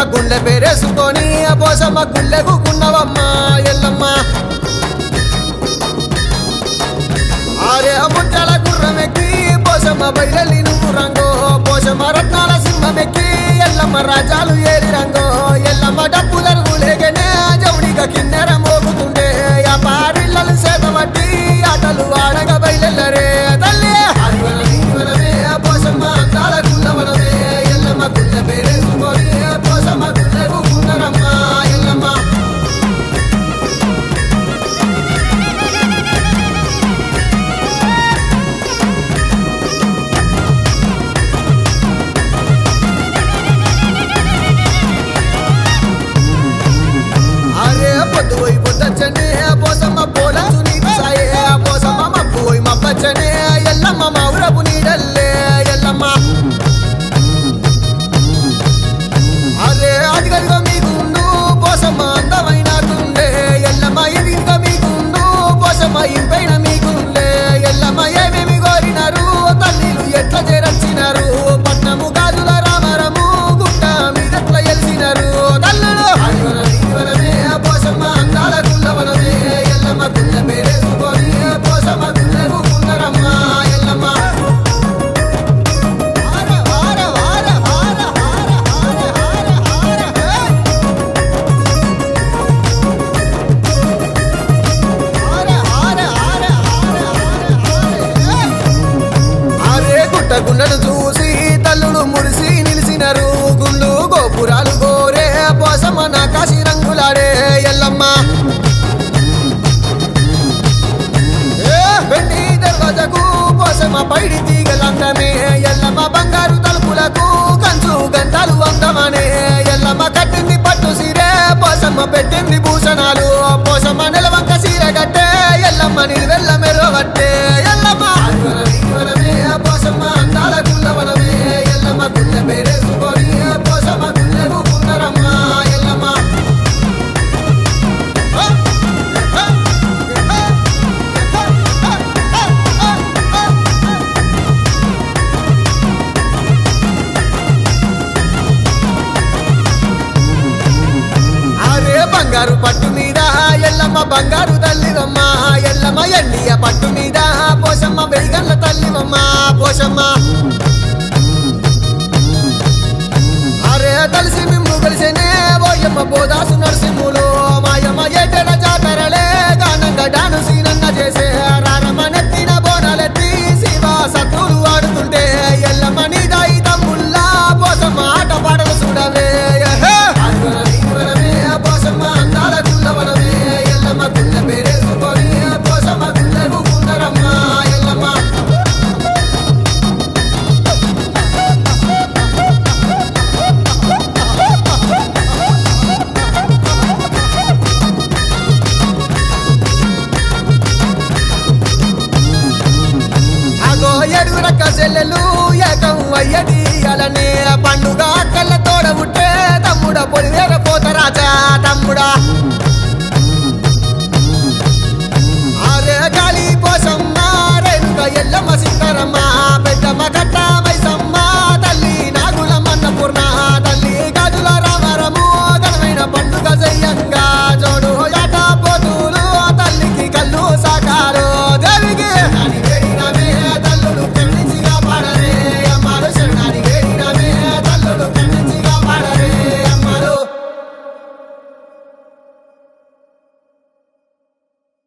గుండె పేరేసుకొని ఆ పోసమ్మ గుండెకు గున్నవమ్మ ఎల్లమ్మ ఆరే ముట్టల గుర్రమెక్కి పోసమ్మ బయలెల్లి నువ్వు రంగో పోసమ్మ రత్నాల సింహమెక్కి ఎల్లమ్మ రాజాలు ఏరి రంగో ఎల్లమ్మ డప్పు దరుగులేగనే జవుడిగా కిన్నెర మోగుతుండే ఆ పారిళ్ళలు సేతబట్టి ఆటలు ఆడగా బయలెల్లరే తల్లి ఆదివన నీవనమే, ఆ పోసమ్మ అందాల గుల్లవనమే ఎల్లమ్మ గుల్ల పేరేసుకొని ఆ పోసమ్మ గుల్లెకు గున్నరమ్మ ఎల్లమ్మ అరే పొద్దు పోయి పొద్దచ్చనే పోసమ్మ పోలచు నీకు సాయే పోసమ్మ మబ్బు పోయి మబ్బచ్చనే ఎల్లమ్మ మౌరపు నీడల్లే ఎల్లమ్మ అదే అదిగదిగో మీకుండు పోసమ్మ అందమైన గుండె ఎల్లమ్మ ఇది ఇంకా మీకుండు పోసమ్మ ఇంపైన మీకుండే ఎల్లమ్మ ఏమేమి కోరినారు తల్లిలు ఎట్లా చేరచ్చినారు పట్నము గాజుల రామరము గుట్ట మీదెట్ల ఎలిసినారు తల్లుడు ఆదివన నీవనమే, పోసమ్మ అందాల గుల్లవనమే ఎల్లమ్మ గుల్ల పేరేసుకొని పోసమ్మ గుల్లెకు గున్నరమ్మ ఎల్లమ్మ ఆర ఆర ఆర ఆర ఆర ఆర ఆర ఆర ఏయ్! ఆర ఆర ఆర ఆర ఆర ఆర అరే గుట్ట గుండెను చూసి తల్లుడు మురిసి నిలిసినారు గుళ్ళు గోపురాలు గోరే పోసమ్మ నా కాశీ రంగులాడే ఎల్లమ్మ ఏ వెండి దర్వాజకు పోసమ్మ పైడి తీగలందమే ఎల్లమ్మ బంగారు తలుపులకు కంచు గంటలు అందమనే ఎల్లమ్మ కట్టింది పట్టు సీరే పోసమ్మ పెట్టింది భూషణాలు పోసమ్మ నిలవంక సీర గట్టే ఎల్లమ్మ నిలువెల్ల మెరవట్టే ఎల్లమ్మ ఆదివన నీవనమే, పోసమ్మ అందాల గుల్లవనమే ఎల్లమ్మ గుల్ల పేరేసుకొని పోసమ్మ గుల్లెకు గున్నరమ్మ ఎల్లమ్మ ఆ, ఆ, ఆ, ఆ, ఆ, ఆ, ఆ. అరే బంగారు పట్టు మీద ఎల్లమ్మ బంగారు తల్లివమ్మ ఎల్లమ్మ ఎండియ పట్టు మీద పోషమ్మ వెయ్యగల్ల తల్లివమ్మ పోషమ్మ అరే తలిసి మిమ్ము కలిసేనే ఓయమ్మ పోదాసు నరసింహులు మాయమ్మ ఏటెడ జాతరలే గానంగా డాను సీనన్న చేసే రారమ్మ నెత్తిన బోనాలెత్తి శివ సత్తులు ఆడుతుంటే ఎల్లమ్మ నీదాయి తమ్ముల్లా పోసమ్మ ఆట పాటలు చూడవే ఎహే! ఆదివన నీవనమే, పోసమ్మ అందాల గుల్లవనమే ఎల్లమ్మ గుల్ల పేరేసుకొని పోసమ్మ గుల్లెకు గున్నరమ్మ ఎల్లమ్మ అగో ఎడుగురక్క చెల్లెలు ఏకం అయ్యడి అలనే పండుగ కళ్ళ తోడ ఉంటే తమ్ముడ పొలివేర పోత రాజా